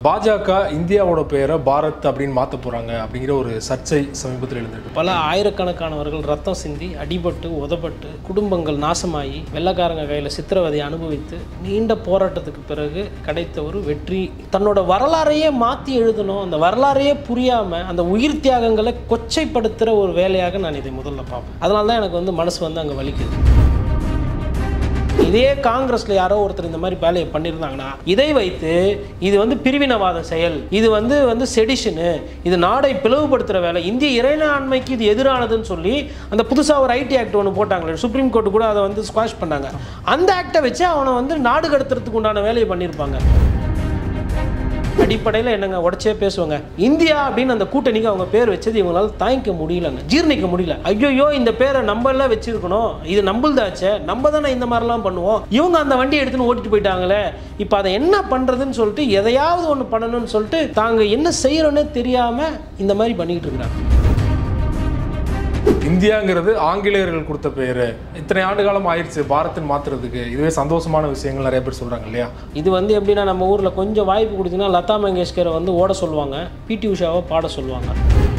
பாஜக இந்தியாவோட பெயரை பாரத் அப்படின்னு மாற்ற போறாங்க அப்படிங்கிற ஒரு சர்ச்சை சமீபத்தில் எழுந்திருக்கு பல ஆயிரக்கணக்கானவர்கள் ரத்தம் சிந்தி அடிபட்டு உதப்பட்டு குடும்பங்கள் நாசமாகி வெள்ளக்காரங்க கையில் சித்திரவதை அனுபவித்து நீண்ட போராட்டத்துக்கு பிறகு கிடைத்த ஒரு வெற்றி தன்னோட வரலாறையே மாற்றி எழுதணும் அந்த வரலாறையே புரியாமல் அந்த உயிர் தியாகங்களை கொச்சைப்படுத்துகிற ஒரு வேலையாக நான் இதை முதல்ல பார்ப்பேன் அதனால தான் எனக்கு வந்து மனசு வந்து அங்கே வலிக்குது இதே காங்கிரஸ்ல யாரோ ஒருத்தர் இந்த மாதிரி வேலையை பண்ணியிருந்தாங்கன்னா இதை வைத்து இது வந்து பிரிவினவாத செயல் இது வந்து வந்து செடிஷனு இது நாடை பிளவுபடுத்துகிற வேலை இந்திய இறையாண்மைக்கு இது எதிரானதுன்னு சொல்லி அந்த புதுசாக ஒரு ஐடி ஆக்ட் ஒன்று போட்டாங்களே சுப்ரீம் கோர்ட்டு கூட அதை வந்து ஸ்குவாஷ் பண்ணாங்க அந்த ஆக்டை வச்சு அவனை வந்து நாடு கடத்துறதுக்கு உண்டான வேலையை பண்ணியிருப்பாங்க அடிப்படையில் என்னங்க உடச்சே பேசுவாங்க இந்தியா அப்படின்னு அந்த கூட்டணிக்கு அவங்க பேர் வச்சது இவங்களால தாங்கிக்க முடியலங்க ஜீர்ணிக்க முடியல ஐயோ இந்த பேரை நம்ம எல்லாம் வச்சிருக்கணும் இது நம்மள்தாச்சே நம்ம தானே இந்த மாதிரிலாம் பண்ணுவோம் இவங்க அந்த வண்டியை எடுத்துன்னு ஓட்டிட்டு போயிட்டாங்களே இப்போ அதை என்ன பண்ணுறதுன்னு சொல்லிட்டு எதையாவது ஒன்று பண்ணணும்னு சொல்லிட்டு தாங்க என்ன செய்யறோன்னே தெரியாமல் இந்த மாதிரி பண்ணிக்கிட்டு இருக்கிறாங்க இந்தியாங்கிறது ஆங்கிலேயர்கள் கொடுத்த பேர் இத்தனை ஆண்டு காலம் ஆயிடுச்சு பாரத்னு மாத்துறதுக்கு இதுவே சந்தோஷமான விஷயங்கள் நிறைய பேர் சொல்றாங்க இல்லையா இது வந்து எப்படின்னா நம்ம ஊரில் கொஞ்சம் வாய்ப்பு கொடுத்தீங்கன்னா லதா மங்கேஷ்கரை வந்து ஓட சொல்லுவாங்க பிடி உஷாவை பாட சொல்லுவாங்க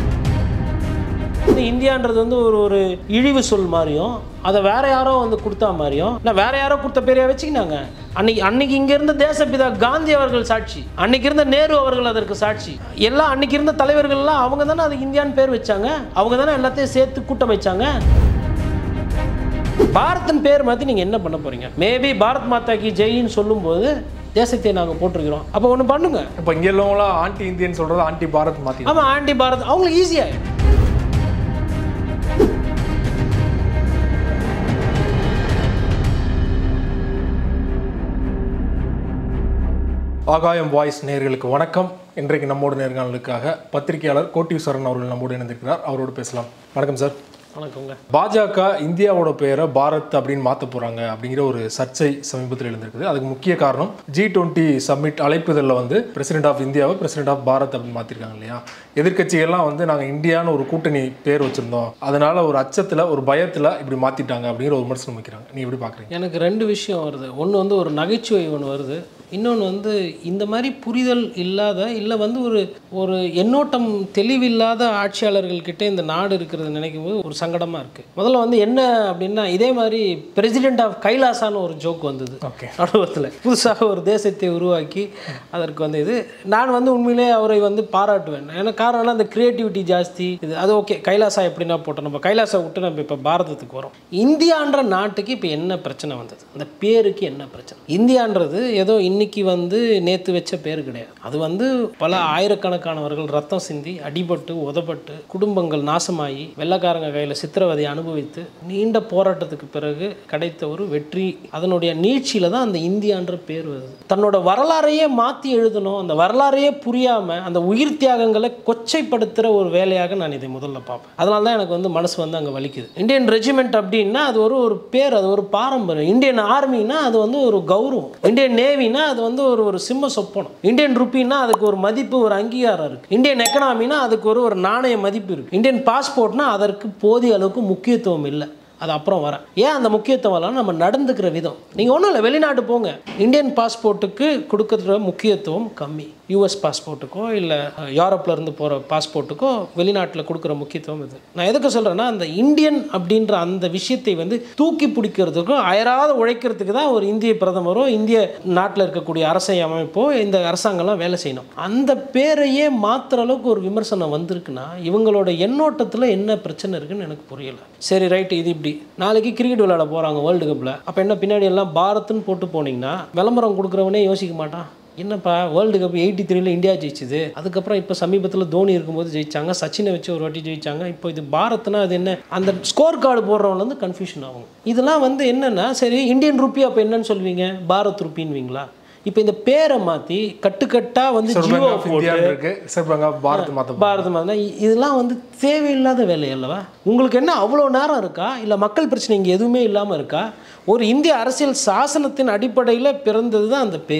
வந்து இந்தியான்றது வந்து ஒரு ஒரு இழிவு சொல் மாதிரியும் அதை வேற யாரோ வந்து கொடுத்தா மாதிரியும் இல்லை வேற யாரோ கொடுத்த பேரையா வச்சுக்கினாங்க அன்னைக்கு அன்னைக்கு இங்க இருந்த தேசப்பிதா காந்தி அவர்கள் சாட்சி அன்னைக்கு இருந்த நேரு அவர்கள் அதற்கு சாட்சி எல்லாம் அன்னைக்கு இருந்த தலைவர்கள்லாம் அவங்க தானே அதுக்கு இந்தியான்னு பேர் வச்சாங்க அவங்க தானே எல்லாத்தையும் சேர்த்து கூட்டம் வச்சாங்க பாரத்தின் பேர் மாற்றி நீங்கள் என்ன பண்ண போறீங்க மேபி பாரத் மாதா கி ஜெயின்னு சொல்லும்போது தேசத்தை நாங்கள் போட்டிருக்கிறோம் அப்போ ஒன்று பண்ணுங்க இப்போ இங்கே உள்ளவங்களாம் ஆன்டி இந்தியன் சொல்றது ஆன்டி பாரத் மாத்தி ஆமாம் ஆண்டி பாரத் அவங்களுக்கு ஈஸியாக ஆகாயம் வாய்ஸ் நேயர்களுக்கு வணக்கம் இன்றைக்கு நம்மோட நேர்காணலுக்காக பத்திரிகையாளர் கோட்டீஸ்வரன் அவர்கள் நம்மோடு இணைந்திருக்கிறார் அவரோடு பேசலாம் வணக்கம் சார் வணக்கங்க பாஜக இந்தியாவோட பெயரை பாரத் அப்படின்னு மாற்ற போறாங்க அப்படிங்கிற ஒரு சர்ச்சை சமீபத்தில் எழுந்திருக்குது அதுக்கு முக்கிய காரணம் ஜி டுவெண்ட்டி சம்மிட் அழைப்புதலில் வந்து பிரசிடென்ட் ஆஃப் இந்தியாவை பிரசிடென்ட் ஆஃப் பாரத் அப்படின்னு மாற்றிருக்காங்க இல்லையா எதிர்க்கட்சிகள்லாம் வந்து நாங்கள் இந்தியான்னு ஒரு கூட்டணி பேர் வச்சிருந்தோம் அதனால ஒரு அச்சத்தில் ஒரு பயத்தில் இப்படி மாற்றிட்டாங்க அப்படிங்கிற ஒரு விமர்சனம் வைக்கிறாங்க நீ எப்படி பார்க்குறீங்க எனக்கு ரெண்டு விஷயம் வருது ஒன்று வந்து ஒரு நகைச்சுவை ஒன்று வருது இன்னொன்று வந்து இந்த மாதிரி புரிதல் இல்லாத இல்லை வந்து ஒரு ஒரு எண்ணோட்டம் தெளிவில்லாத ஆட்சியாளர்கள்கிட்ட இந்த நாடு இருக்கிறது நினைக்கும் போது ஒரு சங்கடமாக இருக்குது முதல்ல வந்து என்ன அப்படின்னா இதே மாதிரி பிரசிடென்ட் ஆஃப் கைலாசான்னு ஒரு ஜோக் வந்தது ஓகே அனுபவத்தில் புதுசாக ஒரு தேசத்தை உருவாக்கி அதற்கு வந்து இது நான் வந்து உண்மையிலே அவரை வந்து பாராட்டுவேன் ஏன்னா காரணம் அந்த கிரியேட்டிவிட்டி ஜாஸ்தி இது அது ஓகே கைலாசா எப்படின்னா போட்டோம் நம்ம கைலாசா விட்டு நம்ம இப்போ பாரதத்துக்கு வரோம் இந்தியான்ற நாட்டுக்கு இப்போ என்ன பிரச்சனை வந்தது அந்த பேருக்கு என்ன பிரச்சனை இந்தியான்றது ஏதோ இன்னைக்கு வந்து நேற்று வச்ச பேர் கிடையாது அது வந்து பல ஆயிரக்கணக்கானவர்கள் ரத்தம் சிந்தி அடிபட்டு உதப்பட்டு குடும்பங்கள் நாசமாகி வெள்ளக்காரங்க கையில் சித்திரவதை அனுபவித்து நீண்ட போராட்டத்துக்கு பிறகு கிடைத்த ஒரு வெற்றி அதனுடைய நீட்சியில் தான் அந்த இந்தியான்ற பேர் வருது தன்னோட வரலாறையே மாற்றி எழுதணும் அந்த வரலாறையே புரியாமல் அந்த உயிர் தியாகங்களை கொச்சைப்படுத்துகிற ஒரு வேலையாக நான் இதை முதல்ல பார்ப்பேன் அதனால தான் எனக்கு வந்து மனசு வந்து அங்கே வலிக்குது இந்தியன் ரெஜிமெண்ட் அப்படின்னா அது ஒரு ஒரு பேர் அது ஒரு பாரம்பரியம் இந்தியன் ஆர்மினா அது வந்து ஒரு கௌரவம் இந்தியன் நேவினா அது வந்து ஒரு ஒரு சிம்ம சொப்பனம் இந்தியன் ருப்பின்னா அதுக்கு ஒரு மதிப்பு ஒரு அங்கீகாரம் இருக்குது இந்தியன் எக்கனாமினா அதுக்கு ஒரு ஒரு நாணய மதிப்பு இருக்குது இந்தியன் பாஸ்போர்ட்னா அதற்கு போதிய அளவுக்கு முக்கியத்துவம் இல்லை அது அப்புறம் வரேன் ஏன் அந்த முக்கியத்துவம் இல்லைன்னா நம்ம நடந்துக்கிற விதம் நீங்கள் ஒன்றும் இல்லை வெளிநாட்டு போங்க இந்தியன் பாஸ்போர்ட்டுக்கு கொடுக்குற முக்கியத்துவம் கம்மி யூஎஸ் பாஸ்போர்ட்டுக்கோ இல்லை யூரோப்ல இருந்து போகிற பாஸ்போர்ட்டுக்கோ வெளிநாட்டில் கொடுக்குற முக்கியத்துவம் இது நான் எதுக்கு சொல்கிறேன்னா அந்த இந்தியன் அப்படின்ற அந்த விஷயத்தை வந்து தூக்கி பிடிக்கிறதுக்கும் அயராத உழைக்கிறதுக்கு தான் ஒரு இந்திய பிரதமரோ இந்திய நாட்டில் இருக்கக்கூடிய அரசை அமைப்போ இந்த அரசாங்கம்லாம் வேலை செய்யணும் அந்த பேரையே மாற்றுற அளவுக்கு ஒரு விமர்சனம் வந்திருக்குன்னா இவங்களோட எண்ணோட்டத்தில் என்ன பிரச்சனை இருக்குன்னு எனக்கு புரியல சரி ரைட்டு இது இப்படி நாளைக்கு கிரிக்கெட் விளையாட போகிறாங்க வேர்ல்டு கப்பில் அப்போ என்ன பின்னாடி எல்லாம் பாரத்னு போட்டு போனீங்கன்னா விளம்பரம் கொடுக்குறவனே யோசிக்க மாட்டான் என்னப்பா வேர்ல்டு கப் எயிட்டி த்ரீல இந்தியா ஜெயிச்சுது அதுக்கப்புறம் இப்போ சமீபத்தில் தோனி இருக்கும்போது ஜெயிச்சாங்க சச்சினை வச்சு ஒரு வாட்டி ஜெயிச்சாங்க இப்போ இது பாரத்னா அது என்ன அந்த ஸ்கோர் கார்டு போடுறவங்க வந்து கன்ஃபியூஷன் ஆகும் இதெல்லாம் வந்து என்னன்னா சரி இந்தியன் ருப்பி அப்போ என்னன்னு சொல்வீங்க பாரத் ருப்பின்வீங்களா இப்போ இந்த பேரை மாற்றி கட்டுக்கட்டாக வந்து ரிசர்வ் ஜியோ பேங்க் ஆஃப் இந்தியா இருக்கு ரிசர்வ் பேங்க் ஆஃப் பாரத் மாற்ற பாரத மாதா இதெல்லாம் வந்து தேவையில்லாத வேலை அல்லவா உங்களுக்கு என்ன அவ்வளோ நேரம் இருக்கா இல்லை மக்கள் பிரச்சனை இங்கே எதுவுமே இல்லாமல் இருக்கா ஒரு இந்திய அரசியல் சாசனத்தின் அடிப்படையில் பிறந்தது தான் அந்த பேர்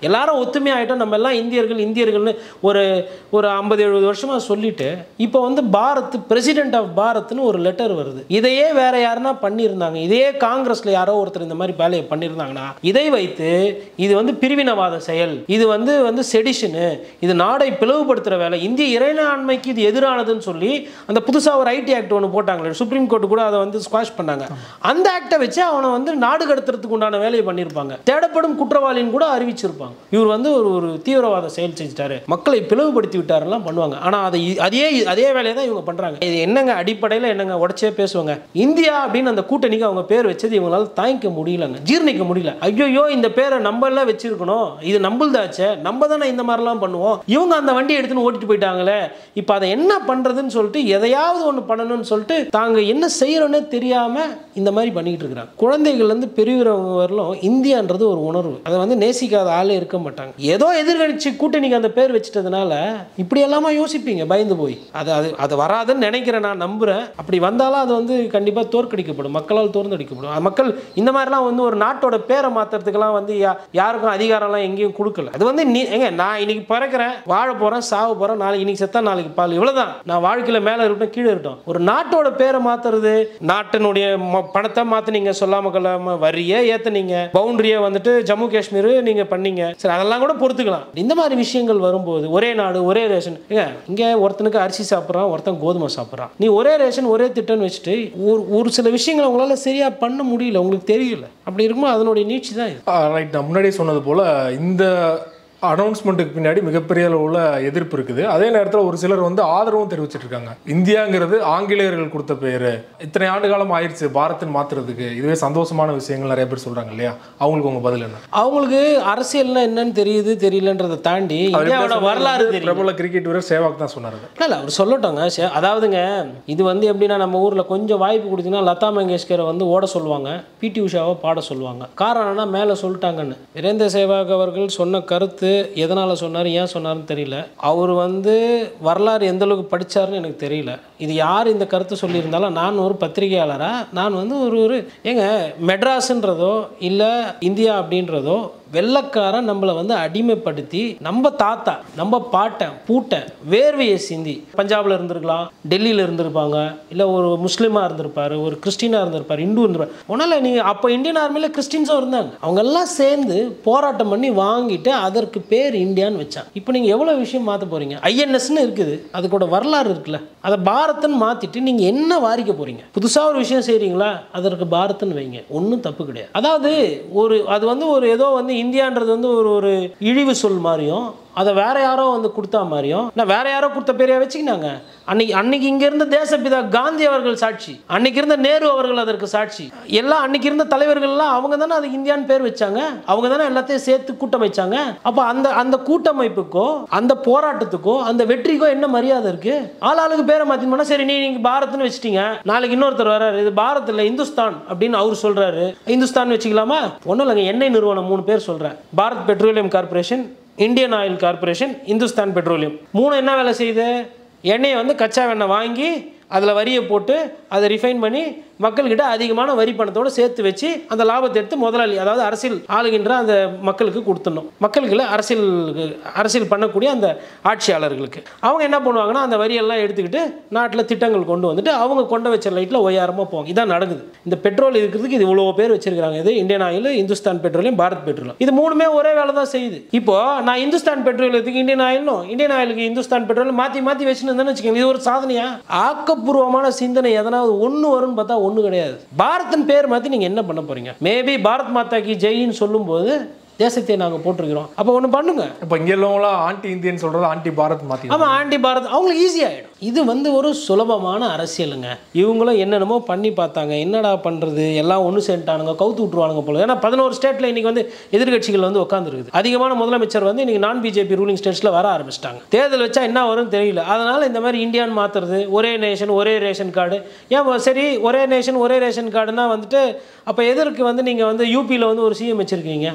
எல்லாரும் ஒத்துமையாயிட்டோம் நம்ம எல்லாம் இந்தியர்கள் இந்தியர்கள்னு ஒரு ஒரு ஐம்பது எழுபது வருஷமா சொல்லிட்டு இப்போ வந்து பாரத் பிரசிடென்ட் ஆஃப் பாரத்னு ஒரு லெட்டர் வருது இதையே வேற யாருன்னா பண்ணியிருந்தாங்க இதே காங்கிரஸ்ல யாரோ ஒருத்தர் இந்த மாதிரி வேலையை பண்ணியிருந்தாங்கன்னா இதை வைத்து இது வந்து பிரிவினவாத செயல் இது வந்து வந்து செடிஷனு இது நாடை பிளவுபடுத்துற வேலை இந்திய இறையாண்மைக்கு இது எதிரானதுன்னு சொல்லி அந்த புதுசாக ஒரு ஐடி ஆக்ட் ஒன்று போட்டாங்களே சுப்ரீம் கோர்ட் கூட அதை வந்து ஸ்குவாஷ் பண்ணாங்க அந்த ஆக்டை வச்சு அவனை வந்து நாடு கடத்துறதுக்கு உண்டான வேலையை பண்ணியிருப்பாங்க தேடப்படும் குற்றவாளின்னு கூட அறிவிச்சிருப்பாங்க இவர் வந்து ஒரு ஒரு தீவிரவாத செயல் செஞ்சுட்டாரு மக்களை பிளவுபடுத்தி விட்டாருலாம் பண்ணுவாங்க ஆனால் அதை இ- அதே அதே வேலையை தான் இவங்க பண்ணுறாங்க இது என்னங்க அடிப்படையில் என்னங்க உடச்சே பேசுவாங்க இந்தியா அப்படின்னு அந்த கூட்டணிக்கு அவங்க பேர் வச்சது இவங்களால தாங்கிக்க முடியலங்க ஜீர்ணிக்க முடியல ஐயோ இந்த பேரை நம்ம எல்லாம் வச்சிருக்கணும் இது நம்மள்தாச்சே நம்ம தானே இந்த மாதிரிலாம் பண்ணுவோம் இவங்க அந்த வண்டியை எடுத்துன்னு ஓட்டிட்டு போயிட்டாங்களே இப்போ அதை என்ன பண்ணுறதுன்னு சொல்லிட்டு எதையாவது ஒன்று பண்ணணும்னு சொல்லிட்டு தாங்க என்ன செய்யறோன்னே தெரியாமல் இந்த மாதிரி பண்ணிக்கிட்டு இருக்கிறாங்க குழந்தைகள்லேருந்து பெரியவங்க வரலும் இந்தியான்றது ஒரு உணர்வு அதை வந்து நேசிக்காத ஆளே இருக்க மாட்டாங்க ஏதோ எதிர்கட்சி கூட்டணிக்கு அந்த பேர் வச்சுட்டதுனால இப்படி எல்லாமா யோசிப்பீங்க பயந்து போய் அது அது அது வராதுன்னு நினைக்கிறேன் நான் நம்புகிறேன் அப்படி வந்தாலும் அது வந்து கண்டிப்பாக தோற்கடிக்கப்படும் மக்களால் தோற்கடிக்கப்படும் அது மக்கள் இந்த மாதிரிலாம் வந்து ஒரு நாட்டோட பேரை மாற்றுறதுக்கெல்லாம் வந்து யா- யாருக்கும் அதிகாரம்லாம் எங்கேயும் கொடுக்கல அது வந்து நீ எங்க நான் இன்னைக்கு பிறக்கிறேன் வாழ போகிறேன் சாவ போகிறேன் நாளைக்கு இன்னைக்கு செத்தா நாளைக்கு பால் இவ்வளவுதான் நான் வாழ்க்கையில் மேலே இருக்கட்டும் கீழே இருக்கட்டும் ஒரு நாட்டோட பேரை மாத்துறது நாட்டினுடைய ம- பணத்தை மாத்துனீங்க சொல்லாம கொள்ளாம வரியை ஏத்துனீங்க பவுண்டரியை வந்துட்டு ஜம்மு காஷ்மீர் நீங்க பண்ணீங்க சரி அதெல்லாம் கூட பொறுத்துக்கலாம் இந்த மாதிரி விஷயங்கள் வரும்போது ஒரே நாடு ஒரே ரேஷன் ஏங்க இங்க ஒருத்தனுக்கு அரிசி சாப்பிட்றான் ஒருத்தன் கோதுமை சாப்பிட்றான் நீ ஒரே ரேஷன் ஒரே திட்டம்னு வச்சுட்டு ஒரு ஒரு சில விஷயங்களை உங்களால சரியா பண்ண முடியல உங்களுக்கு தெரியல அப்படி இருக்கும்போது அதனுடைய நீட்சி தான் இது ரைட் நான் முன்னாடியே சொன்னது போல் இந்த அனௌன்ஸ்மெண்ட்டுக்கு பின்னாடி மிகப்பெரிய அளவுல எதிர்ப்பு இருக்குது அதே நேரத்தில் ஒரு சிலர் வந்து ஆதரவும் தெரிவிச்சிட்டு இருக்காங்க இந்தியாங்கிறது ஆங்கிலேயர்கள் கொடுத்த பேர் இத்தனை ஆண்டு காலம் ஆயிடுச்சு பாரத்தின் மாத்துறதுக்கு இதுவே சந்தோஷமான விஷயங்கள் நிறைய பேர் சொல்றாங்க இல்லையா அவங்களுக்கு உங்க பதில் என்ன அவங்களுக்கு அரசியல்னா என்னன்னு தெரியுது தெரியலன்றதை தாண்டி அவர் இந்தியாவோட எப்படி வரலாறு சொன்னாரு? தெரியும் பிரபல கிரிக்கெட் வீரர் சேவாக் தான் சொன்னார் அது. இல்லை இல்லை அவர் சொல்லட்டோங்க சே- அதாவதுங்க இது வந்து எப்படின்னா நம்ம ஊரில் கொஞ்சம் வாய்ப்பு கொடுத்தீங்கன்னா லதா மங்கேஷ்கரை வந்து ஓட சொல்லுவாங்க பிடி உஷாவை பாட சொல்லுவாங்க காரணம் என்ன மேலே சொல்லிட்டாங்கன்னு வீரேந்திர சேவாக் அவர்கள் சொன்ன கருத்து எதனால் சொன்னார் ஏன் சொன்னார்னு தெரியல அவர் வந்து வரலாறு எந்த அளவுக்கு படிச்சாருன்னு எனக்கு தெரியல இது யார் இந்த கருத்தை சொல்லியிருந்தாலும் நான் ஒரு பத்திரிகையாளராக நான் வந்து ஒரு ஒரு ஏங்க மெட்ராஸ்ன்றதோ இல்லை இந்தியா அப்படின்றதோ வெள்ளக்காரன் நம்மளை வந்து அடிமைப்படுத்தி நம்ம தாத்தா நம்ம பாட்டன் பூட்டன் வேர்வையை சிந்தி பஞ்சாப்ல இருந்திருக்கலாம் டெல்லியில் இருந்திருப்பாங்க இல்லை ஒரு முஸ்லீமாக இருந்திருப்பாரு ஒரு கிறிஸ்டினாக இருந்திருப்பாரு இந்து இருந்திருப்பாரு ஒன்றும் நீங்கள் அப்போ இந்தியன் ஆர்மியில் கிறிஸ்டின்ஸும் இருந்தாங்க அவங்க எல்லாம் சேர்ந்து போராட்டம் பண்ணி வாங்கிட்டு அதற்கு பேர் இந்தியான்னு வச்சாங்க இப்போ நீங்கள் எவ்வளோ விஷயம் மாற்ற போகிறீங்க ஐஎன்எஸ்னு இருக்குது அது கூட வரலாறு இருக்குல்ல அதை பாரத்னு மாற்றிட்டு நீங்கள் என்ன வாரிக்க போகிறீங்க புதுசாக ஒரு விஷயம் செய்கிறீங்களா அதற்கு பாரத்னு வைங்க ஒன்றும் தப்பு கிடையாது அதாவது ஒரு அது வந்து ஒரு ஏதோ வந்து இந்தியான்றது வந்து ஒரு ஒரு இழிவு சொல் மாதிரியும் அதை வேற யாரோ வந்து கொடுத்தா மாதிரியும் நான் வேற யாரோ கொடுத்த பேரையா வச்சுக்கினாங்க அன்னைக்கு அன்னைக்கு இங்க இருந்த தேசப்பிதா காந்தி அவர்கள் சாட்சி அன்னைக்கு இருந்த நேரு அவர்கள் அதற்கு சாட்சி எல்லாம் அன்னைக்கு இருந்த தலைவர்கள்லாம் அவங்க தானே அதுக்கு இந்தியான்னு பேர் வச்சாங்க அவங்க தானே எல்லாத்தையும் சேர்த்து கூட்டம் வச்சாங்க அப்போ அந்த அந்த கூட்டமைப்புக்கோ அந்த போராட்டத்துக்கோ அந்த வெற்றிக்கோ என்ன மரியாதை இருக்கு ஆளாளுக்கு பேரை மாத்தின்னு போனா சரி நீ நீங்க பாரத்னு வச்சிட்டீங்க நாளைக்கு இன்னொருத்தர் வராரு இது பாரத் இல்ல இந்துஸ்தான் அப்படின்னு அவர் சொல்றாரு இந்துஸ்தான் வச்சுக்கலாமா ஒன்றும் இல்லைங்க எண்ணெய் நிறுவனம் மூணு பேர் சொல்றேன் Bharat petroleum corporation Indian oil corporation Hindustan petroleum மூணு என்ன வேலை செய்யுது எண்ணெயை வந்து கச்சா எண்ணெய் வாங்கி அதில் வரியை போட்டு அதை ரிஃபைன் பண்ணி மக்கள்கிட்ட அதிகமான வரி பணத்தோடு சேர்த்து வச்சு அந்த லாபத்தை எடுத்து முதலாளி அதாவது அரசியல் ஆளுகின்ற அந்த மக்களுக்கு கொடுத்துடணும் மக்களுக்கு அரசியல் அரசியல் பண்ணக்கூடிய அந்த ஆட்சியாளர்களுக்கு அவங்க என்ன பண்ணுவாங்கன்னா அந்த வரியெல்லாம் எடுத்துக்கிட்டு நாட்டில் திட்டங்கள் கொண்டு வந்துட்டு அவங்க கொண்டு வச்ச லைட்டில் ஒய்யாரமாக போவாங்க இதான் நடக்குது இந்த பெட்ரோல் இருக்கிறதுக்கு இது இவ்வளோ பேர் வச்சிருக்காங்க இது Indian oil Hindustan petroleum Bharat petroleum இது மூணுமே ஒரே வேலை தான் செய்யுது இப்போ நான் இந்துஸ்தான் பெட்ரோலியத்துக்கு இந்தியன் ஆயிலும் இந்தியன் ஆயிலுக்கு இந்துஸ்தான் பெட்ரோலியம் மாற்றி மாற்றி வச்சுன்னு வச்சுக்கோங்க இது ஒரு சாதனையா ஆக்கப்பூர்வமான சிந்தனை எதனாவது ஒன்று வரும்னு பார்த்தா ஒன்றும் கிடையாது பாரத்தின் பேர் மாற்றி நீங்கள் என்ன பண்ண போறீங்க மேபி பாரத் மாதா கி ஜெயின்னு சொல்லும்போது தேசத்தை நாங்கள் போட்டிருக்கிறோம் அப்போ ஒன்று பண்ணுங்க இப்போ இங்கே உள்ளவங்களாம் ஆன்டி இந்தியன் சொல்றது ஆன்டி பாரத் மாத்தி ஆமாம் ஆன்டி பாரத் அவங்களுக்கு ஈஸி ஆகிடும் இது வந்து ஒரு சுலபமான அரசியலுங்க இவங்களும் என்னென்னமோ பண்ணி பார்த்தாங்க என்னடா பண்ணுறது எல்லாம் ஒன்று சேர்ந்துட்டானுங்க கவுத்து விட்ருவானுங்க போல ஏன்னா பதினோரு ஸ்டேட்டில் இன்றைக்கி வந்து எதிர்கட்சிகள் வந்து உட்காந்துருக்குது அதிகமான முதலமைச்சர் வந்து இன்றைக்கி நான் பிஜேபி ரூலிங் ஸ்டேட்ஸில் வர ஆரம்பிச்சிட்டாங்க தேர்தல் வச்சா என்ன வரும்னு தெரியல அதனால் இந்த மாதிரி இந்தியான்னு மாற்றுறது ஒரே நேஷன் ஒரே ரேஷன் கார்டு ஏன் சரி ஒரே நேஷன் ஒரே ரேஷன் கார்டுனா வந்துட்டு அப்போ எதற்கு வந்து நீங்கள் வந்து யூபியில் வந்து ஒரு சிஎம் வச்சுருக்கீங்க அங்கே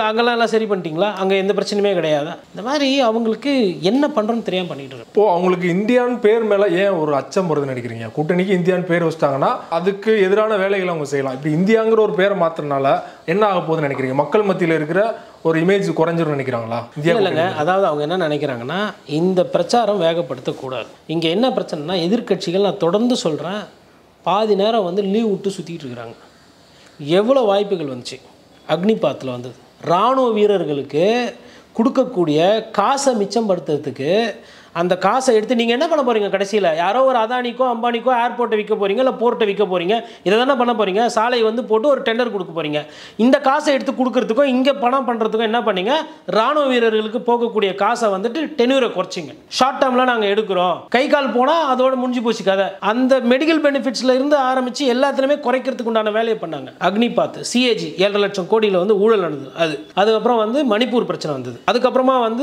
அங்கெல்லாம் எல்லாம் சரி பண்ணிட்டீங்களா அங்கே எந்த பிரச்சனையுமே கிடையாதா இந்த மாதிரி அவங்களுக்கு என்ன பண்ணுறோன்னு தெரியாமல் பண்ணிட்டு இருக்காங்க இப்போ அவங்களுக்கு இந்தியான்னு பேர் மேல ஏன் ஒரு அச்சம் வருதுன்னு நினைக்கிறீங்க கூட்டணிக்கு இந்தியான்னு பேர் வச்சிட்டாங்கன்னா அதுக்கு எதிரான வேலைகளை அவங்க செய்யலாம் இப்போ இந்தியாங்கிற ஒரு பேரை மாத்திரனால என்ன ஆக போகுதுன்னு நினைக்கிறீங்க மக்கள் மத்தியில் இருக்கிற ஒரு இமேஜ் குறைஞ்சிரும் நினைக்கிறாங்களா இந்தியா இல்லைங்க அதாவது அவங்க என்ன நினைக்கிறாங்கன்னா இந்த பிரச்சாரம் வேகப்படுத்தக்கூடாது இங்கே என்ன பிரச்சனைனா எதிர்க்கட்சிகள் நான் தொடர்ந்து சொல்கிறேன் பாதி நேரம் வந்து லீவ் விட்டு சுற்றிட்டு இருக்கிறாங்க எவ்வளோ வாய்ப்புகள் வந்துச்சு அக்னிபாத்தில் வந்தது இராணுவ வீரர்களுக்கு கொடுக்கக்கூடிய காசை மிச்சப்படுத்துறதுக்கு அந்த காசை எடுத்து நீங்கள் என்ன பண்ண போகிறீங்க கடைசியில் யாரோ ஒரு அதானிக்கோ அம்பானிக்கோ ஏர்போர்ட்டை விற்க போகிறீங்க இல்லை போர்ட்டை விற்க போகிறீங்க இதை தானே பண்ண போகிறீங்க சாலை வந்து போட்டு ஒரு டெண்டர் கொடுக்க போகிறீங்க இந்த காசை எடுத்து கொடுக்கறதுக்கும் இங்கே பணம் பண்ணுறதுக்கும் என்ன பண்ணீங்க ராணுவ வீரர்களுக்கு போகக்கூடிய காசை வந்துட்டு டென்யூரை குறைச்சிங்க ஷார்ட் டேர்மில் நாங்கள் எடுக்கிறோம் கை கால் போனால் அதோட முடிஞ்சு போச்சு கதை அந்த மெடிக்கல் பெனிஃபிட்ஸில் இருந்து ஆரம்பித்து எல்லாத்துலேயுமே குறைக்கிறதுக்கு உண்டான வேலையை பண்ணாங்க அக்னிபாத் சிஏஜி ஏழரை லட்சம் கோடியில் வந்து ஊழல் நடந்தது அது அதுக்கப்புறம் வந்து மணிப்பூர் பிரச்சனை வந்தது அதுக்கப்புறமா வந்து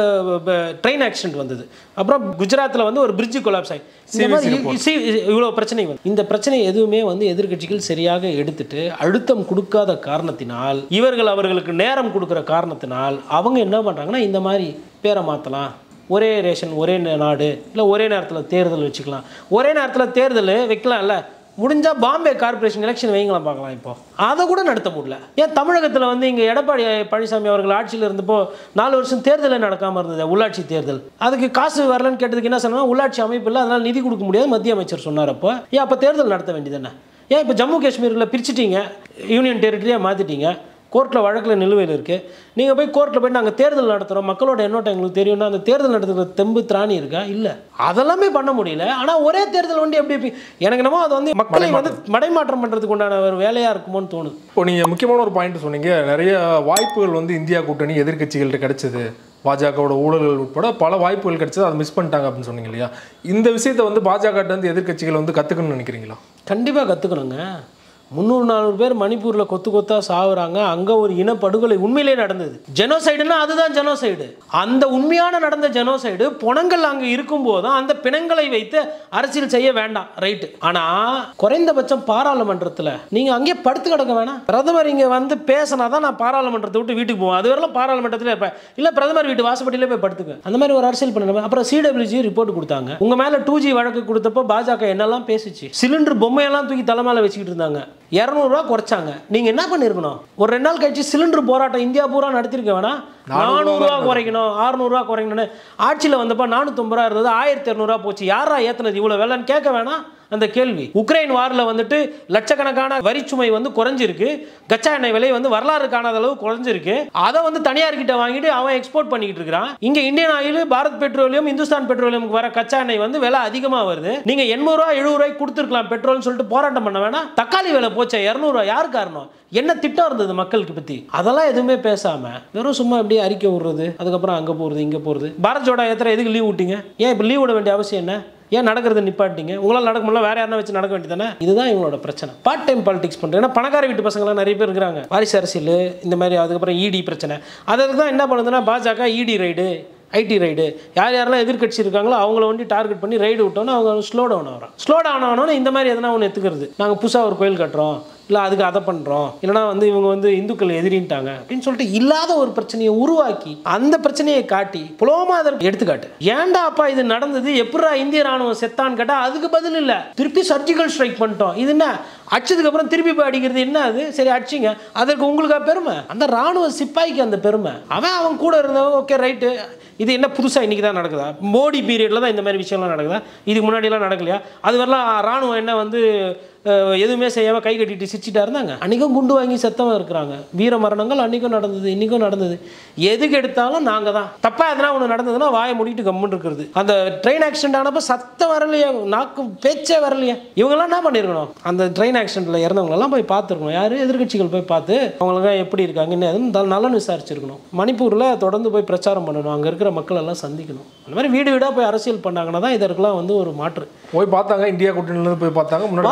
ட்ரெயின் ஆக்சிடென்ட் வந்தது அப்புறம் குஜராத்தில் வந்து ஒரு பிரிட்ஜு கொலாப்ஸ் ஆகி இந்த மாதிரி சி- இவ்வளோ பிரச்சனை வந்து இந்த பிரச்சனை எதுவுமே வந்து எதிர்க்கட்சிகள் சரியாக எடுத்துட்டு அழுத்தம் கொடுக்காத காரணத்தினால் இவர்கள் அவர்களுக்கு நேரம் கொடுக்குற காரணத்தினால் அவங்க என்ன பண்ணுறாங்கன்னா இந்த மாதிரி பேரை மாற்றலாம் ஒரே ரேஷன் ஒரே நே- நாடு இல்லை ஒரே நேரத்தில் தேர்தல் வச்சுக்கலாம் ஒரே நேரத்தில் தேர்தல் வைக்கலாம்ல முடிஞ்சால் பாம்பே கார்ப்பரேஷன் எலெக்ஷன் வைங்களாம் பார்க்கலாம் இப்போ அதை கூட நடத்த முடியல ஏன் தமிழகத்தில் வந்து இங்கே எடப்பாடி பழனிசாமி அவர்கள் ஆட்சியில் இருந்தப்போ நாலு வருஷம் தேர்தலே நடக்காமல் இருந்தது உள்ளாட்சி தேர்தல் அதுக்கு காசு வரலன்னு கேட்டதுக்கு என்ன சொன்னா உள்ளாட்சி அமைப்பு இல்லை அதனால் நிதி கொடுக்க முடியாது மத்திய அமைச்சர் சொன்னார் அப்போ ஏன் அப்போ தேர்தல் நடத்த வேண்டியதுதானே ஏன் இப்போ ஜம்மு காஷ்மீரில் பிரிச்சுட்டீங்க யூனியன் டெரிட்டரியாக மாற்றிட்டீங்க கோர்ட்டில் வழக்கில் நிலுவையில் இருக்குது நீங்கள் போய் கோர்ட்டில் போய் நாங்கள் தேர்தல் நடத்துகிறோம் மக்களோட எண்ணோட்டம் எங்களுக்கு தெரியும்னா அந்த தேர்தல் நடத்துகிற தெம்பு திராணி இருக்கா இல்லை அதெல்லாமே பண்ண முடியல ஆனால் ஒரே தேர்தல் வந்து எப்படி எப்படி எனக்கு என்னமோ அது வந்து மக்களை வந்து மடைமாற்றம் பண்ணுறதுக்கு உண்டான ஒரு வேலையாக இருக்குமோன்னு தோணுது இப்போ நீங்கள் முக்கியமான ஒரு பாயிண்ட் சொன்னீங்க நிறைய வாய்ப்புகள் வந்து இந்தியா கூட்டணி எதிர்க்கட்சிகள்கிட்ட கிடைச்சது பாஜகவோட ஊழல்கள் உட்பட பல வாய்ப்புகள் கிடைச்சது அதை மிஸ் பண்ணிட்டாங்க அப்படின்னு சொன்னீங்க இல்லையா இந்த விஷயத்தை வந்து பாஜக வந்து எதிர்க்கட்சிகள் வந்து கற்றுக்கணும்னு நினைக்கிறீங்களா கண்டிப்பாக கற்றுக்கணுங்க முந்நூறு நானூறு பேர் மணிப்பூரில் கொத்து கொத்தா சாகுறாங்க அங்கே ஒரு இனப்படுகொலை உண்மையிலே நடந்தது ஜெனோசைடுனா அதுதான் ஜெனோசைடு அந்த உண்மையான நடந்த ஜெனோசைடு புணங்கள் அங்கே இருக்கும்போது தான் அந்த பிணங்களை வைத்து அரசியல் செய்ய வேண்டாம் ரைட்டு ஆனால் குறைந்தபட்சம் பாராளுமன்றத்தில் நீங்கள் அங்கேயே படுத்து கிடக்க வேணாம் பிரதமர் இங்கே வந்து பேசினா தான் நான் பாராளுமன்றத்தை விட்டு வீட்டுக்கு போவேன் அது வரலாம் பாராளுமன்றத்தில் இருப்பேன் இல்லை பிரதமர் வீட்டு வாசப்படியிலே போய் படுத்துக்குவேன் அந்த மாதிரி ஒரு அரசியல் பண்ணணும் அப்புறம் சிடபிள்யூஜி ரிப்போர்ட் கொடுத்தாங்க உங்கள் மேலே டூ ஜி வழக்கு கொடுத்தப்போ பாஜக என்னெல்லாம் பேசிச்சு சிலிண்டர் பொம்மையெல்லாம் தூக்கி தலை மேலே வச்சுக்கிட்டு இருந்தாங்க இரநூறுவா குறைச்சாங்க நீங்கள் என்ன பண்ணியிருக்கணும் ஒரு ரெண்டு நாள் கழிச்சு சிலிண்டர் போராட்டம் இந்தியா பூரா நடத்திருக்க வேணாம் நானூறுரூவா குறைக்கணும் அறுநூறுவா குறைக்கணும்னு ஆட்சியில் வந்தப்போ நானூற்றம்பது ரூபா இருந்தது ஆயிரத்தி இரநூறுவா போச்சு யாரா ஏற்றுனது இவ்வளோ வேலைன்னு கேட்க வேணாம் அந்த கேள்வி உக்ரைன் வாரில் வந்துட்டு லட்சக்கணக்கான வரிச்சுமை வந்து குறைஞ்சிருக்கு கச்சா எண்ணெய் விலை வந்து வரலாறு காணாத அளவு குறைஞ்சிருக்கு அதை வந்து தனியார்கிட்ட வாங்கிட்டு அவன் எக்ஸ்போர்ட் பண்ணிக்கிட்டு இருக்கிறான் இங்க Indian oil Bharat petroleum Hindustan பெட்ரோலியமுக்கு வர கச்சா எண்ணெய் வந்து விலை அதிகமா வருது நீங்க எண்பது ரூபா எழுபது ரூபாய்க்கு கொடுத்துருக்கலாம் பெட்ரோல்னு சொல்லிட்டு போராட்டம் பண்ண வேணாம் தக்காளி விலை போச்சே இரநூறுவா யார் காரணம் என்ன திட்டம் இருந்தது மக்களுக்கு பத்தி அதெல்லாம் எதுவுமே பேசாம வெறும் சும்மா அப்படியே அறிக்கை விடுறது அதுக்கப்புறம் அங்க போறது இங்க போறது பாரத் ஜோடா யாத்திரை எதுக்கு லீவ் விட்டீங்க ஏன் இப்போ லீவ் விட வேண்டிய அவசியம் என்ன ஏன் நடக்கிறத நிப்பாட்டிங்க உங்களால் நடக்க முடியல வேற யாரா வச்சு நடக்க வேண்டியதானே இதுதான் இவங்களோட பிரச்சனை பார்ட் டைம் பாலிடிக்ஸ் பண்ணுறேன் ஏன்னா பணக்கார வீட்டு பசங்களாம் நிறைய பேர் இருக்கிறாங்க வாரிசு அரசியல் இந்த மாதிரி அதுக்கப்புறம் இடி பிரச்சனை அதுக்கு தான் என்ன பண்ணுதுன்னா பாஜக இடி ரைடு ஐடி ரைடு யார் யாரெல்லாம் எதிர்க்கட்சி இருக்காங்களோ அவங்கள வந்து டார்கெட் பண்ணி ரைடு விட்டோன்னா அவங்க ஸ்லோ டவுன் ஆகிறோம் ஸ்லோ டவுன் ஆனோன்னு இந்த மாதிரி எதனா ஒன்று எடுத்துக்கிறது நாங்கள் புதுசாக ஒரு கோயில் கட்டுறோம் இல்லை அதுக்கு அதை பண்ணுறோம் இல்லைனா வந்து இவங்க வந்து இந்துக்கள் எதிரின்ட்டாங்க அப்படின்னு சொல்லிட்டு இல்லாத ஒரு பிரச்சனையை உருவாக்கி அந்த பிரச்சனையை காட்டி புலோமா அதற்கு எடுத்துக்காட்டு ஏன்டா அப்பா இது நடந்தது எப்படா இந்திய ராணுவம் செத்தான்னு கேட்டால் அதுக்கு பதில் இல்லை திருப்பி சர்ஜிக்கல் ஸ்ட்ரைக் பண்ணிட்டோம் இது என்ன அடிச்சதுக்கு அப்புறம் திருப்பி போய் அடிக்கிறது என்ன அது சரி அடிச்சிங்க அதற்கு உங்களுக்கா பெருமை அந்த ராணுவ சிப்பாய்க்கு அந்த பெருமை அவன் அவன் கூட இருந்தவன் ஓகே ரைட்டு இது என்ன புதுசாக இன்றைக்கி தான் நடக்குதா மோடி பீரியடில் தான் இந்த மாதிரி விஷயம்லாம் நடக்குதா இதுக்கு முன்னாடிலாம் நடக்கலையா அது வரலாம் ராணுவம் என்ன வந்து அஹ், எதுவுமே செய்யாமல் கை கட்டிட்டு சிரிச்சிட்டா இருந்தாங்க அன்றைக்கும் குண்டு வாங்கி செத்தவன் இருக்கிறாங்க வீர மரணங்கள் அன்றைக்கும் நடந்தது இன்றைக்கும் நடந்தது எதுக்கு எடுத்தாலும் நாங்கள் தான் தப்பாக எதனா ஒன்று நடந்ததுன்னா வாயை மூடிட்டு கம்முன்னு இருக்கிறது அந்த ட்ரெயின் ஆக்சிடென்ட் ஆனப்போ சத்தம் வரலையே நாக்கு பேச்சே வரலையே இவங்கெல்லாம் என்ன பண்ணியிருக்கணும் அந்த ட்ரெயின் ஆக்சிடென்ட்டில் இறந்தவங்களெல்லாம் போய் பார்த்துருக்கணும் யார் எதிர்க்கட்சிகள் போய் பார்த்து அவங்களும் எப்படி இருக்காங்க என்ன ஏதுன்னு நல்ல- நலன் விசாரிச்சிருக்கணும் மணிப்பூரில் தொடர்ந்து போய் பிரச்சாரம் பண்ணணும் அங்கே இருக்கிற மக்கள் எல்லாம் சந்திக்கணும் அந்த மாதிரி வீடு வீடாக போய் அரசியல் பண்ணாங்கன்னா தான் இதற்கெல்லாம் வந்து ஒரு மாற்று போய் பார்த்தாங்க இந்தியா கூட்டணியிலேருந்து போய் பார்த்தாங்க முன்னாடி வா, ராகுல் போனாங்க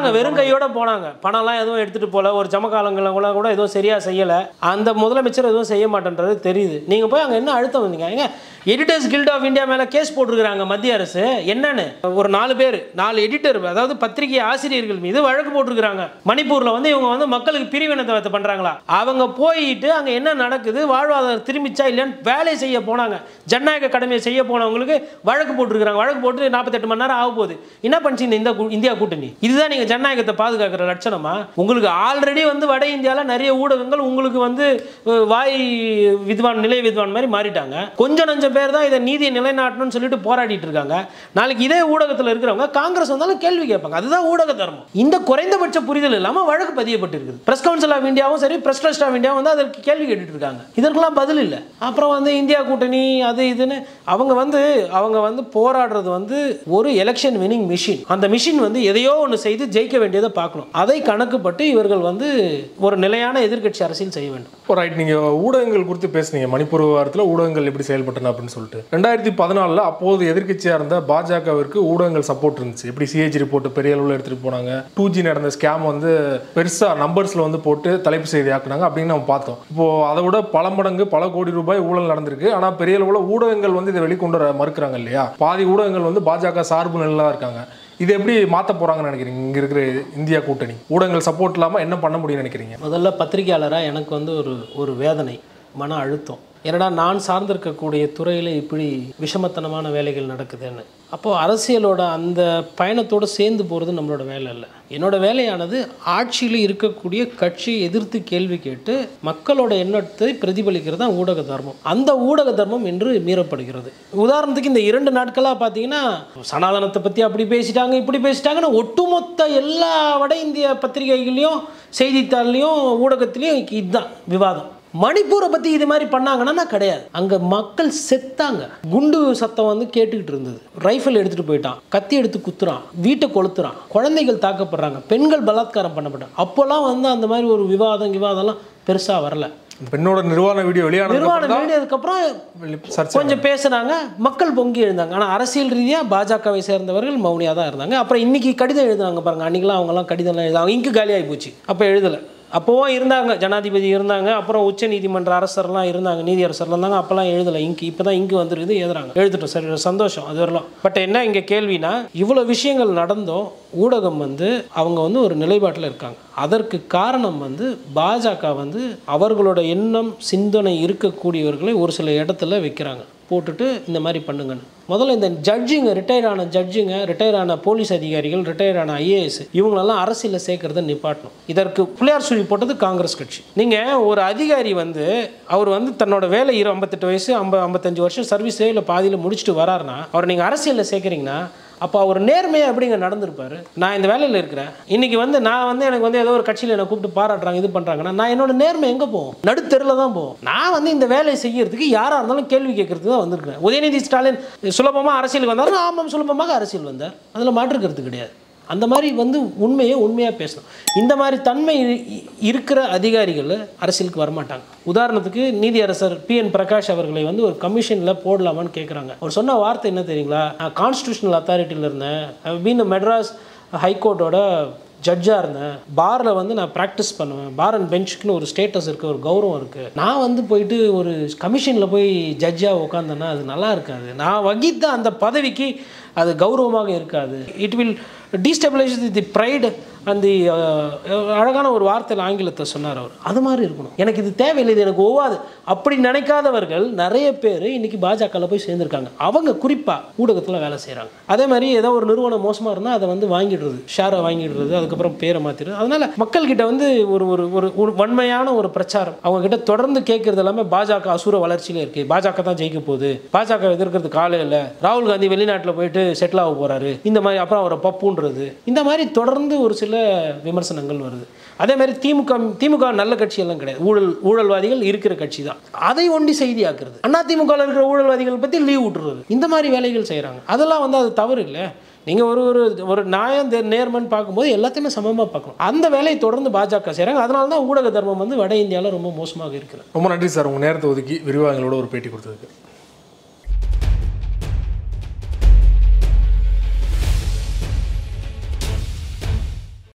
போனாங்க வெறும் கையோட போனாங்க பணம்லாம் எதுவும் எடுத்துட்டு போல ஒரு ஜமகாலங்களை கூட எதுவும் சரியா செய்யல அந்த முதலமைச்சர் எதுவும் செய்ய மாட்டேன்றது தெரியுது நீங்க போய் அங்க என்ன அழுத்தம் வந்தீங்க ஏங்க எடிட்டர்ஸ் கில்ட் ஆஃப் இந்தியா மேல கேஸ் போட்டிருக்காங்க மத்திய அரசு என்னன்னு ஒரு நாலு பேர் நாலு எடிட்டர் அதாவது பத்திரிகை ஆசிரியர்கள் மீது வழக்கு போட்டிருக்காங்க மணிப்பூர்ல வந்து இவங்க வந்து மக்களுக்கு பிரிவினத்தை பண்றாங்களா அவங்க போயிட்டு அங்க என்ன நடக்குது வாழ்வாதாரம் திரும்பிச்சா இல்லையான்னு வேலை செய்ய போனாங்க ஜனநாயக கடமையை செய்ய போனவங்களுக்கு வழக்கு போட்டிருக்காங்க வழக்கு போட்டு நாற்பத்தெட்டு மணி நேரம் ஆக போகுது என்ன பண்ணுச்சு இந்த கூ- இந்தியா கூட்டணி இதுதான் நீங்க ஜனநாயகத்தை பாதுகாக்கிற லட்சணமா உங்களுக்கு ஆல்ரெடி வந்து வட இந்தியாவில் நிறைய ஊடகங்கள் உங்களுக்கு வந்து அஹ், வாய் வித்வான் நிலை வித்வான் மாதிரி மாறிட்டாங்க கொஞ்சம் நஞ்சம் பேர் தான் இதை நீதியை நிலைநாட்டணும்னு சொல்லிட்டு போராடிட்டு இருக்காங்க நாளைக்கு இதே ஊடகத்தில் இருக்கிறவங்க காங்கிரஸ் வந்தாலும் கேள்வி கேட்பாங்க அதுதான் ஊடக தர்மம் இந்த குறைந்தபட்ச புரிதல் இல்லாமல் வழக்கு பதியப்பட்டிருக்குது பிரஸ் கவுன்சில் ஆஃப் இந்தியாவும் சரி பிரஸ் ட்ரஸ்ட் ஆஃப் இந்தியாவும் வந்து அதற்கு கேள்வி கேட்டுட்டு இருக்காங்க இதற்கெல்லாம் பதில் இல்லை அப்புறம் வந்து இந்தியா கூட்டணி அது இதுன்னு அவங்க வந்து அவங்க வந்து போராடுறது வந்து ஒரு எலெக்ஷன் வினிங் மிஷின் அந்த மிஷின் வந்து எதையோ ஒன்று செய்து ஜெயிக்க வேண்டியதை பார்க்கணும் அதை கணக்குப்பட்டு இவர்கள் வந்து ஒரு நிலையான எதிர்க்கட்சி அரசியல் செய்ய வேண்டும் ரைட் நீங்க ஊடகங்கள் குறித்து பேசுனீங்க மணிப்பூர் விவகாரத்தில் ஊடகங்கள் எப்படி செயல்பட்டன அப்படின்னு சொல்லிட்டு ரெண்டாயிரத்தி பதினாலில் அப்போது எதிர்க்கட்சியா இருந்த பாஜகவிற்கு ஊடகங்கள் சப்போர்ட் இருந்துச்சு எப்படி சிஏஜி ரிப்போர்ட் பெரிய அளவில் எடுத்துட்டு போனாங்க டூ ஜி நடந்த ஸ்கேம் வந்து பெருசா நம்பர்ஸ்ல வந்து போட்டு தலைப்பு செய்தி ஆக்குனாங்க அப்படின்னு நம்ம பார்த்தோம் இப்போ அதை விட பல மடங்கு பல கோடி ரூபாய் ஊழல் நடந்திருக்கு ஆனா பெரிய அளவில் ஊடகங்கள் வந்து இதை வெளிக்கொண்டு வர மறுக்கிறாங்க இல்லையா பாதி ஊடகங்கள் வந்து பாஜக சார்பு நிலையில இருக்காங்க இது எப்படி மாத்த போறாங்கன்னு நினைக்கிறீங்க இங்க இருக்கிற இந்தியா கூட்டணி ஊடகங்கள் சப்போர்ட் இல்லாம என்ன பண்ண முடியும்னு நினைக்கிறீங்க முதல்ல பத்திரிகையாளராக எனக்கு வந்து ஒரு ஒரு வேதனை மன அழுத்தம் ஏன்னா நான் சார்ந்திருக்கக்கூடிய துறையில் இப்படி விஷமத்தனமான வேலைகள் நடக்குதுன்னு அப்போது அரசியலோட அந்த பயணத்தோடு சேர்ந்து போகிறது நம்மளோட வேலை இல்லை என்னோட வேலையானது ஆட்சியில் இருக்கக்கூடிய கட்சியை எதிர்த்து கேள்வி கேட்டு மக்களோட எண்ணத்தை பிரதிபலிக்கிறது தான் ஊடக தர்மம் அந்த ஊடக தர்மம் இன்று மீறப்படுகிறது உதாரணத்துக்கு இந்த இரண்டு நாட்களாக பார்த்தீங்கன்னா சனாதனத்தை பற்றி அப்படி பேசிட்டாங்க இப்படி பேசிட்டாங்கன்னு ஒட்டுமொத்த எல்லா வட இந்திய பத்திரிகைகள்லையும் செய்தித்தாள்லையும் ஊடகத்துலேயும் இதுதான் விவாதம் மணிப்பூரை பற்றி இது மாதிரி பண்ணாங்கன்னா கிடையாது அங்கே மக்கள் செத்தாங்க குண்டு சத்தம் வந்து கேட்டுக்கிட்டு இருந்தது ரைஃபிள் எடுத்துகிட்டு போயிட்டான் கத்தி எடுத்து குத்துறான் வீட்டை கொளுத்துறான் குழந்தைகள் தாக்கப்படுறாங்க பெண்கள் பலாத்காரம் பண்ணப்பட்டாங்க அப்போல்லாம் வந்து அந்த மாதிரி ஒரு விவாதம் விவாதம்லாம் பெருசாக வரல இந்த பெண்ணோட நிர்வாண வீடியோ வெளியானது நிர்வாணம் வெளியதுக்கப்புறம் சர்ச்சை கொஞ்சம் பேசுனாங்க மக்கள் பொங்கி எழுந்தாங்க ஆனால் அரசியல் ரீதியாக பாஜகவை சேர்ந்தவர்கள் மௌனியாக தான் இருந்தாங்க அப்புறம் இன்னைக்கு கடிதம் எழுதுனாங்க பாருங்க அன்றைக்கெலாம் அவங்கலாம் கடிதம்லாம் எழுதாங்க இங்கு காலியாகி போச்சு அப்போ எழுதலை அப்போவும் இருந்தாங்க ஜனாதிபதி இருந்தாங்க அப்புறம் உச்ச நீதிமன்ற அரசர்லாம் இருந்தாங்க நீதி அரசர்லாம் இருந்தாங்க அப்போல்லாம் எழுதலை இங்கு இப்போ தான் இங்கு வந்துருக்குது எழுதுறாங்க எழுதிட்டோம் சரி சந்தோஷம் அது வரலாம் பட் என்ன இங்கே கேள்வினா இவ்வளோ விஷயங்கள் நடந்தும் ஊடகம் வந்து அவங்க வந்து ஒரு நிலைப்பாட்டில் இருக்காங்க அதற்கு காரணம் வந்து பாஜக வந்து அவர்களோட எண்ணம் சிந்தனை இருக்கக்கூடியவர்களை ஒரு சில இடத்துல வைக்கிறாங்க போட்டுட்டு இந்த மாதிரி பண்ணுங்கன்னு முதல்ல இந்த ஜட்ஜுங்க ரிட்டையர் ஆன ஜட்ஜுங்க ரிட்டையர் ஆன போலீஸ் அதிகாரிகள் ரிட்டையர் ஆன ஐஏஎஸ் இவங்களெல்லாம் அரசியலில் சேர்க்கறத நிப்பாட்டணும் இதற்கு பிள்ளையார் சொல்லி போட்டது காங்கிரஸ் கட்சி நீங்கள் ஒரு அதிகாரி வந்து அவர் வந்து தன்னோட வேலை இரு ஐம்பத்தெட்டு வயசு ஐம்ப ஐம்பத்தஞ்சு வருஷம் சர்வீஸே இல்லை பாதியில் முடிச்சுட்டு வராருன்னா அவர் நீங்கள் அரசியலில் சேர்க்குறீங்கன்னா அப்போ அவர் நேர்மையாக எப்படிங்க நடந்திருப்பாரு நான் இந்த வேலையில் இருக்கிறேன் இன்னைக்கு வந்து நான் வந்து எனக்கு வந்து ஏதோ ஒரு கட்சியில் என்னை கூப்பிட்டு பாராட்டுறாங்க இது பண்ணுறாங்கன்னா நான் என்னோட நேர்மை எங்கே போவோம் நடுத்தெருவில் தான் போவோம் நான் வந்து இந்த வேலையை செய்யறதுக்கு யாராக இருந்தாலும் கேள்வி கேட்கறதுக்கு தான் வந்திருக்கிறேன் உதயநிதி ஸ்டாலின் சுலபமாக அரசியலுக்கு வந்தார் ஆமாம் சுலபமாக அரசியல் வந்தார் அதில் மாற்றுக்கிறது கிடையாது அந்த மாதிரி வந்து உண்மையை உண்மையாக பேசணும் இந்த மாதிரி தன்மை இ- இ- இருக்கிற அதிகாரிகள் அரசியலுக்கு வரமாட்டாங்க உதாரணத்துக்கு நீதியரசர் பி என் பிரகாஷ் அவர்களை வந்து ஒரு கமிஷனில் போடலாமான்னு கேட்குறாங்க அவர் சொன்ன வார்த்தை என்ன தெரியுங்களா நான் கான்ஸ்டியூஷனல் அத்தாரிட்டியில் இருந்தேன் பீன் மெட்ராஸ் ஹைகோர்ட்டோட ஜட்ஜாக இருந்தேன் பாரில் வந்து நான் ப்ராக்டிஸ் பண்ணுவேன் பார் அண்ட் பெஞ்சுக்குன்னு ஒரு ஸ்டேட்டஸ் இருக்குது ஒரு கௌரவம் இருக்குது நான் வந்து போயிட்டு ஒரு கமிஷனில் போய் ஜட்ஜாக உட்காந்தேன்னா அது நல்லா இருக்காது நான் வகித்த அந்த பதவிக்கு அது கௌரவமாக இருக்காது it will destabilise the pride அந்த அழகான ஒரு வார்த்தையில் ஆங்கிலத்தை சொன்னார் அவர் அது மாதிரி இருக்கணும் எனக்கு இது தேவையில்லை இது எனக்கு ஒவ்வாது அப்படி நினைக்காதவர்கள் நிறைய பேர் இன்னைக்கு பாஜகவில் போய் சேர்ந்துருக்காங்க அவங்க குறிப்பாக ஊடகத்தில் வேலை செய்கிறாங்க அதே மாதிரி ஏதோ ஒரு நிறுவனம் மோசமாக இருந்தால் அதை வந்து வாங்கிடுறது ஷேரை வாங்கிடுறது அதுக்கப்புறம் பேரை மாற்றிடுறது அதனால மக்கள்கிட்ட வந்து ஒரு ஒரு ஒரு ஒரு வன்மையான ஒரு பிரச்சாரம் அவங்க கிட்ட தொடர்ந்து கேட்கறது எல்லாமே பாஜக அசுர வளர்ச்சியில இருக்கு பாஜக தான் ஜெயிக்க போகுது பாஜக எதிர்க்கிறது காலே இல்லை ராகுல் காந்தி வெளிநாட்டில் போயிட்டு செட்டில் ஆக போறாரு இந்த மாதிரி அப்புறம் அவரை பப்புன்றது இந்த மாதிரி தொடர்ந்து ஒரு சில விமர்சனங்கள் வருது அதே மாதிரி திமுக திமுக நல்ல கட்சியெல்லாம் கிடையாது ஊழல் ஊழல்வாதிகள் இருக்கிற கட்சி தான் அதை ஒண்டி செய்தியாக்குறது அண்ணா திமுகவில் இருக்கிற ஊழல்வாதிகள் பற்றி லீவ் விட்டுறது இந்த மாதிரி வேலைகள் செய்கிறாங்க அதெல்லாம் வந்து அது தவறு இல்லை நீங்கள் ஒரு ஒரு ஒரு நியாயம் தே- நேர்மைன்னு பார்க்கும்போது எல்லாத்தையுமே சமமாக பார்க்கணும் அந்த வேலையை தொடர்ந்து பாஜக செய்கிறாங்க அதனால தான் ஊடக தர்மம் வந்து வட இந்தியாவில் ரொம்ப மோசமாக இருக்கிறது ரொம்ப நன்றி சார் உங்க நேரத்தை ஒதுக்கி விரிவாக எங்களோட ஒரு பேட்டி கொடுத்ததுக்கு